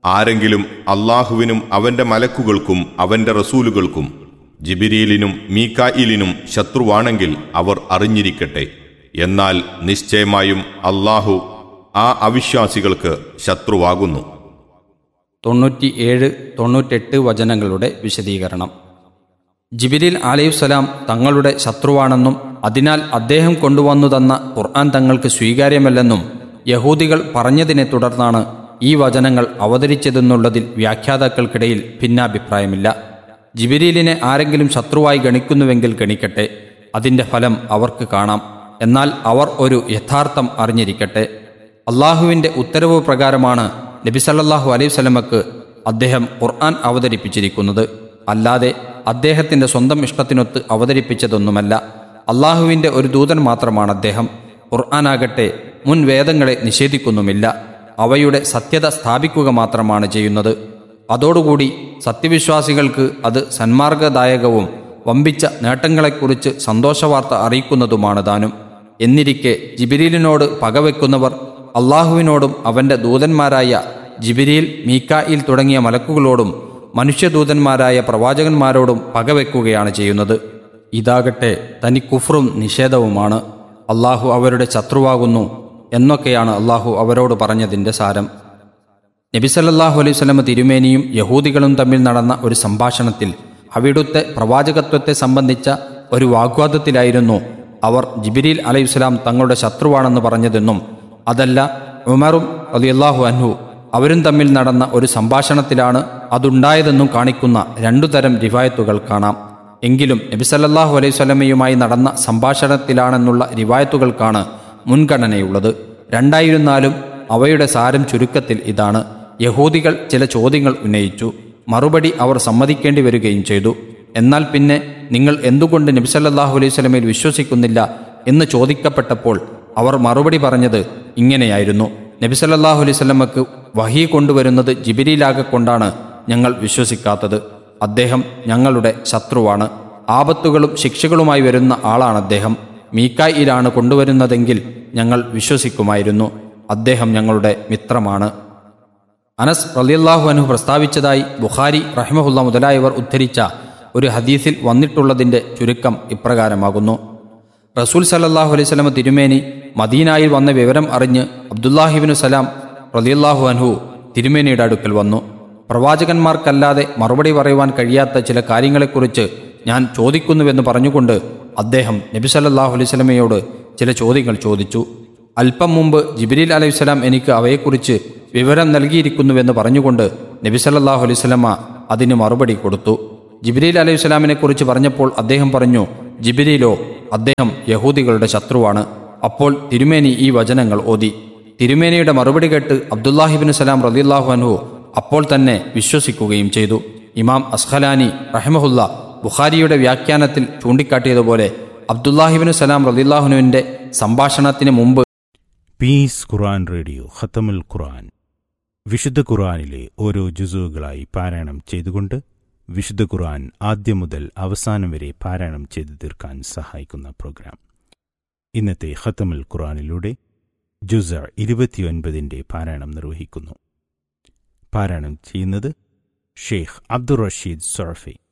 ആരെങ്കിലും അള്ളാഹുവിനും അവന്റെ മലക്കുകൾക്കും അവന്റെ റസൂലുകൾക്കും ജിബിരീലിനും മീക്കായിലിനും ശത്രുവാണെങ്കിൽ അവർ അറിഞ്ഞിരിക്കട്ടെ എന്നാൽ നിശ്ചയമായും അള്ളാഹു ആ അവിശ്വാസികൾക്ക് ശത്രുവാകുന്നു തൊണ്ണൂറ്റി ഏഴ് തൊണ്ണൂറ്റെട്ട് വചനങ്ങളുടെ വിശദീകരണം ജിബിരിൽ അലൈഹിസ്സലാം തങ്ങളുടെ ശത്രുവാണെന്നും അതിനാൽ അദ്ദേഹം കൊണ്ടുവന്നു തന്ന ഖുർആൻ തങ്ങൾക്ക് സ്വീകാര്യമല്ലെന്നും യഹൂദികൾ പറഞ്ഞതിനെ തുടർന്നാണ് ഈ വചനങ്ങൾ അവതരിച്ചതെന്നുള്ളതിൽ വ്യാഖ്യാതാക്കൾക്കിടയിൽ ഭിന്നാഭിപ്രായമില്ല ജിബിരിലിനെ ആരെങ്കിലും ശത്രുവായി ഗണിക്കുന്നുവെങ്കിൽ ഗണിക്കട്ടെ അതിന്റെ ഫലം അവർക്ക് കാണാം എന്നാൽ അവർ ഒരു യഥാർത്ഥം അറിഞ്ഞിരിക്കട്ടെ അള്ളാഹുവിന്റെ ഉത്തരവ് പ്രകാരമാണ് നബി സല്ലല്ലാഹു അലൈഹി വസല്ലമക്ക് അദ്ദേഹം ഖുർആൻ അവതരിപ്പിച്ചിരിക്കുന്നത് അല്ലാതെ അദ്ദേഹത്തിന്റെ സ്വന്തം ഇഷ്ടത്തിനൊത്ത് അവതരിപ്പിച്ചതൊന്നുമല്ല അള്ളാഹുവിന്റെ ഒരു ദൂതൻ മാത്രമാണ് അദ്ദേഹം ഖുർആനാകട്ടെ മുൻ വേദങ്ങളെ നിഷേധിക്കുന്നുമില്ല അവയുടെ സത്യത സ്ഥാപിക്കുക മാത്രമാണ് ചെയ്യുന്നത് അതോടുകൂടി സത്യവിശ്വാസികൾക്ക് അത് സന്മാർഗദായകവും വമ്പിച്ച നേട്ടങ്ങളെക്കുറിച്ച് സന്തോഷവാർത്ത അറിയിക്കുന്നതുമാണ് താനും എന്നിരിക്കെ ജിബിരീലിനോട് പകവെക്കുന്നവർ അള്ളാഹുവിനോടും അവന്റെ ദൂതന്മാരായ ജിബിരിയിൽ മീക്കായിൽ തുടങ്ങിയ മലക്കുകളോടും മനുഷ്യദൂതന്മാരായ പ്രവാചകന്മാരോടും പകവെക്കുകയാണ് ചെയ്യുന്നത് ഇതാകട്ടെ തനി കുഫറും നിഷേധവുമാണ് അള്ളാഹു അവരുടെ ശത്രുവാകുന്നു എന്നൊക്കെയാണ് അള്ളാഹു അവരോട് പറഞ്ഞതിൻ്റെ സാരം നബിസല്ലാഹു അലൈഹി സ്വലമ തിരുമേനിയും യഹൂദികളും തമ്മിൽ നടന്ന ഒരു സംഭാഷണത്തിൽ അവിടുത്തെ പ്രവാചകത്വത്തെ സംബന്ധിച്ച ഒരു വാഗ്വാദത്തിലായിരുന്നു അവർ ജിബിരിൽ അലൈഹി സ്വലാം തങ്ങളുടെ ശത്രുവാണെന്ന് പറഞ്ഞതെന്നും അതല്ല ഉമറും അലിയല്ലാഹു അൻഹു അവരും തമ്മിൽ നടന്ന ഒരു സംഭാഷണത്തിലാണ് അതുണ്ടായതെന്നും കാണിക്കുന്ന രണ്ടു തരം റിവായത്തുകൾ കാണാം എങ്കിലും നബിസല്ലാഹു അലൈഹി സ്വലമയുമായി നടന്ന സംഭാഷണത്തിലാണെന്നുള്ള റിവായത്തുകൾക്കാണ് മുൻഗണനയുള്ളത് രണ്ടായിരുന്നാലും അവയുടെ സാരം ചുരുക്കത്തിൽ ഇതാണ് യഹൂദികൾ ചില ചോദ്യങ്ങൾ ഉന്നയിച്ചു മറുപടി അവർ സമ്മതിക്കേണ്ടി വരികയും ചെയ്തു എന്നാൽ പിന്നെ നിങ്ങൾ എന്തുകൊണ്ട് നബിസല്ലാഹു അലൈഹി സ്വലമയിൽ വിശ്വസിക്കുന്നില്ല എന്ന് ചോദിക്കപ്പെട്ടപ്പോൾ അവർ മറുപടി പറഞ്ഞത് ഇങ്ങനെയായിരുന്നു നബിസല്ലാഹു അലൈഹി സ്വലമക്ക് വഹി കൊണ്ടുവരുന്നത് ജിബിരിയിലാകെ കൊണ്ടാണ് ഞങ്ങൾ വിശ്വസിക്കാത്തത് അദ്ദേഹം ഞങ്ങളുടെ ശത്രുവാണ് ആപത്തുകളും ശിക്ഷകളുമായി വരുന്ന ആളാണ് അദ്ദേഹം മീക്കായിലാണ് കൊണ്ടുവരുന്നതെങ്കിൽ ഞങ്ങൾ വിശ്വസിക്കുമായിരുന്നു അദ്ദേഹം ഞങ്ങളുടെ മിത്രമാണ് അനസ് റലിയല്ലാഹു അനു പ്രസ്താവിച്ചതായി ബുഖാരി റഹ്മഹുല്ല മുതലായവർ ഉദ്ധരിച്ച ഒരു ഹദീസിൽ വന്നിട്ടുള്ളതിന്റെ ചുരുക്കം ഇപ്രകാരമാകുന്നു റസൂൽ സല്ലല്ലാഹു അലൈഹി സ്വലമ തിരുമേനി മദീനായിൽ വന്ന വിവരം അറിഞ്ഞ് അബ്ദുല്ലാഹിബിനു സലാം റലിയല്ലാഹു അൻഹു തിരുമേനിയുടെ അടുക്കൽ വന്നു പ്രവാചകന്മാർക്കല്ലാതെ മറുപടി പറയുവാൻ കഴിയാത്ത ചില കാര്യങ്ങളെക്കുറിച്ച് ഞാൻ ചോദിക്കുന്നുവെന്ന് പറഞ്ഞുകൊണ്ട് അദ്ദേഹം നബി സല്ലല്ലാഹു അലൈഹി സ്വലമയോട് ചില ചോദ്യങ്ങൾ ചോദിച്ചു അല്പം മുമ്പ് ജിബിരിൽ അലൈഹിസ്സലാം എനിക്ക് അവയെക്കുറിച്ച് വിവരം നൽകിയിരിക്കുന്നുവെന്ന് പറഞ്ഞുകൊണ്ട് നബി സല്ലല്ലാഹു അലൈഹി സ്വലമ അതിന് മറുപടി കൊടുത്തു ജിബിരിൽ അലൈഹി സ്വലാമിനെ കുറിച്ച് പറഞ്ഞപ്പോൾ അദ്ദേഹം പറഞ്ഞു ജിബിരിലോ അദ്ദേഹം യഹൂദികളുടെ ശത്രുവാണ് അപ്പോൾ തിരുമേനി ഈ വചനങ്ങൾ ഓതി തിരുമേനിയുടെ മറുപടി കേട്ട് അബ്ദുല്ലാഹിബിൻ സലാം റലിയല്ലാഹു അൻഹു അപ്പോൾ തന്നെ വിശ്വസിക്കുകയും ചെയ്തു ഇമാം അസ്ഖലാനി റഹ്മഹുല്ല ബുഖാരിയുടെ വ്യാഖ്യാനത്തിൽ ചൂണ്ടിക്കാട്ടിയതുപോലെ അബ്ദുല്ലാഹിബിൻ സലാം റലില്ലാഹുനുവിന്റെ സംഭാഷണത്തിന് മുമ്പ് പീസ് ഖുർആൻ റേഡിയോ ഖത്തമുൽ ഖുർആൻ വിശുദ്ധ ഖുർആനിലെ ഓരോ ജുസുകളായി പാരായണം ചെയ്തുകൊണ്ട് വിശുദ്ധ ഖുർആൻ ആദ്യം മുതൽ അവസാനം വരെ പാരായണം ചെയ്തു തീർക്കാൻ സഹായിക്കുന്ന പ്രോഗ്രാം ഇന്നത്തെ ഖത്തമുൽ ഖുർആനിലൂടെ ജുസ ഇരുപത്തിയൊൻപതിൻ്റെ പാരായണം നിർവഹിക്കുന്നു പാരായണം ചെയ്യുന്നത് ഷെയ്ഖ് അബ്ദുൾ റഷീദ് സൊറഫി